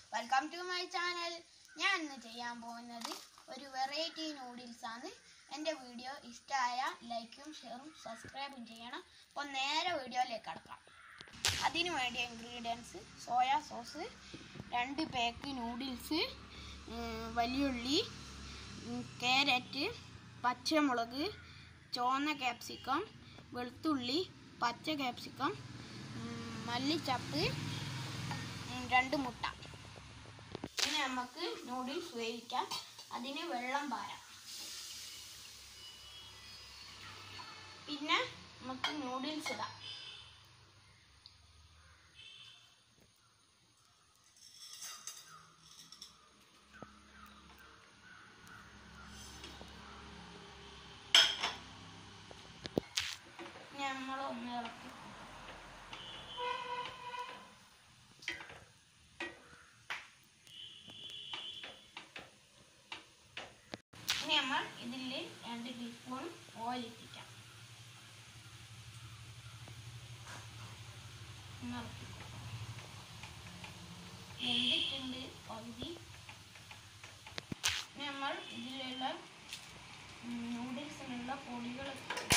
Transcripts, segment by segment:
Welcome to my channel ഞാൻ ഇന്ന് ചെയ്യാൻ പോകുന്നത് ഒരു വെറൈറ്റി നൂഡിൽസ് ആണ് എൻ്റെ വീഡിയോ ഇഷ്ടമായ ലൈക്കും ഷെയറും സബ്സ്ക്രൈബും ചെയ്യണം അപ്പോൾ നേരെ വീഡിയോയിലേക്ക് കടക്കാം അതിന് വേണ്ടിയ ഇൻഗ്രീഡിയൻസ് സോയ സോസ് രണ്ട് പാക്ക് നൂഡിൽസ് വലിയുള്ളി ഉം, ക്യാരറ്റ് പച്ചമുളക് ചുവന്ന ക്യാപ്സിക്കം വെളുത്തുള്ളി പച്ച ക്യാപ്സിക്കം ഉം, മല്ലിച്ചപ്പ് ഉം, രണ്ട് മുട്ട ഇനി നമുക്ക് നൂഡിൽസ് വേവിക്കാം അതിന് വെള്ളം പാരാം പിന്നെ നമുക്ക് നൂഡിൽസ് ഇടാം നമ്മൾ ഒന്ന് ഇളക്കി ഇനി നമ്മൾ ഇതിൽ രണ്ട് ടീസ്പൂൺ ഓയിൽ ഇട്ടിക്കാം ഒന്ന് ഇളക്കി കൊടുക്കാം. വെന്തിട്ടുണ്ട് പകുതി ഇനി നമ്മൾ ഇതിലുള്ള നൂഡിൽസിനുള്ള പൊടികൾ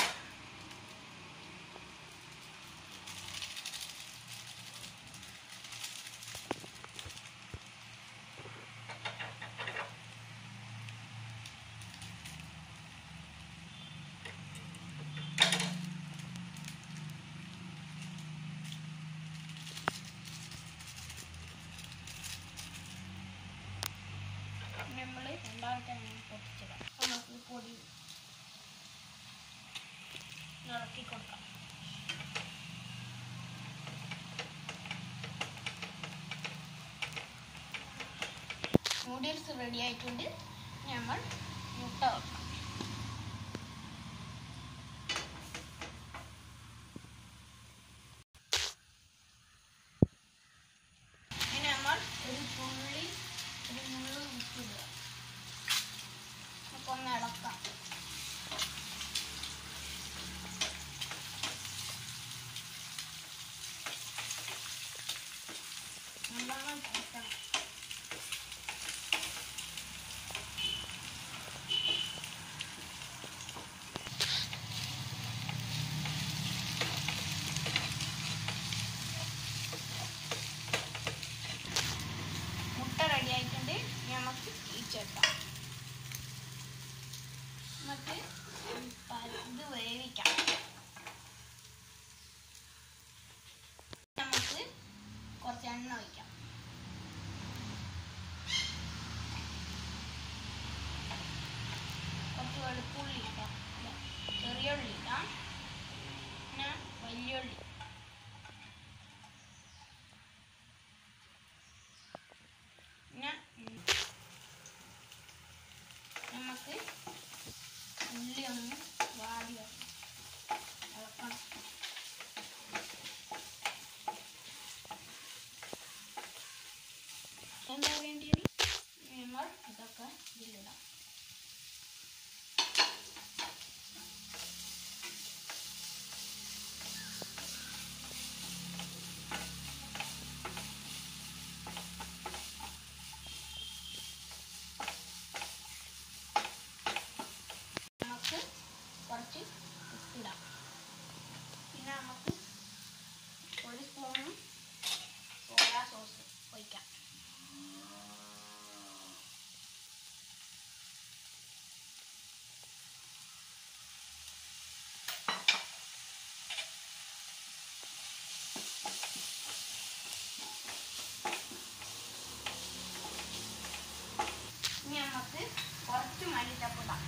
നമ്മൾ രണ്ടാമത്തെ പൊട്ടിച്ചിടാം നമുക്ക് ഈ പൊടി ഇളക്കി കൊടുക്കാം നൂഡിൽസ് റെഡി ആയിട്ടുണ്ട് ഇനി നമ്മൾ മുട്ട വെക്കാം ഇനി നമ്മൾ ഒരു തുള്ളി ഒരു മുള്ളു വിട്ടിടുക അപ്പോൾ ഒന്ന് ഇളക്കാം നല്ലോണം ഇളക്കണം മുട്ട റെഡി ആയിട്ടുണ്ട് ഇനി നമുക്ക് ഈ ചേർക്കാം നമുക്ക് ഇത് വേവിക്കാം നമുക്ക് കുറച്ച് എണ്ണ ഒഴിക്കാം കുറച്ച് വെളുത്തുള്ളി ഇട്ടാം ഇല്ല, ചെറിയ ഉള്ളി ഇട്ടാം പിന്നെ വലിയ ഉള്ളി പിന്നെ ഉം, നമുക്ക് ഉള്ളി ഒന്ന് വാടി വരണം. ഇളക്കണം എന്താ വേണ്ടിയത് നമ്മൾ ഇതൊക്കെ ഇതിലിടാം നമുക്ക് കുറച്ച് ഉപ്പിടാം പിന്നെ നമുക്ക് ഒരു സ്പൂണും സോയാ സോസ് ഒഴിക്കാം ഇനി നമുക്ക് കുറച്ച് മല്ലിച്ചപ്പിടാം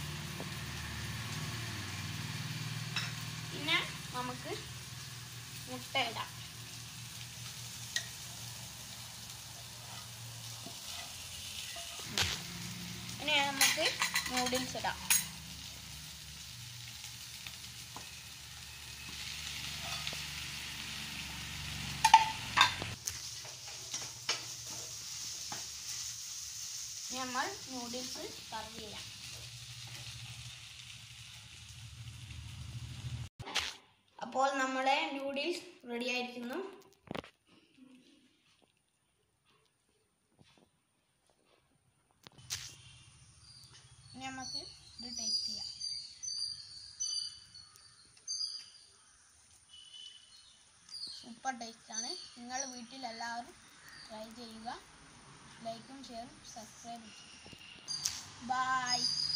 പിന്നെ നമുക്ക് മുട്ട ഇടാം ഇനി നമുക്ക് നൂഡിൽസ് ഇടാം ഇനി നമ്മൾ നൂഡിൽസ് സർവ് ചെയ്യാം അപ്പോൾ നമ്മുടെ നൂഡിൽസ് റെഡി ആയിരിക്കുന്നു നമുക്ക് ഇത് ടേസ്റ്റ് ചെയ്യാം സൂപ്പർ ടേസ്റ്റാണ് നിങ്ങൾ വീട്ടിലെല്ലാവരും ട്രൈ ചെയ്യുക ലൈക്കും ഷെയറും സബ്സ്ക്രൈബും ചെയ്യുക ബായ്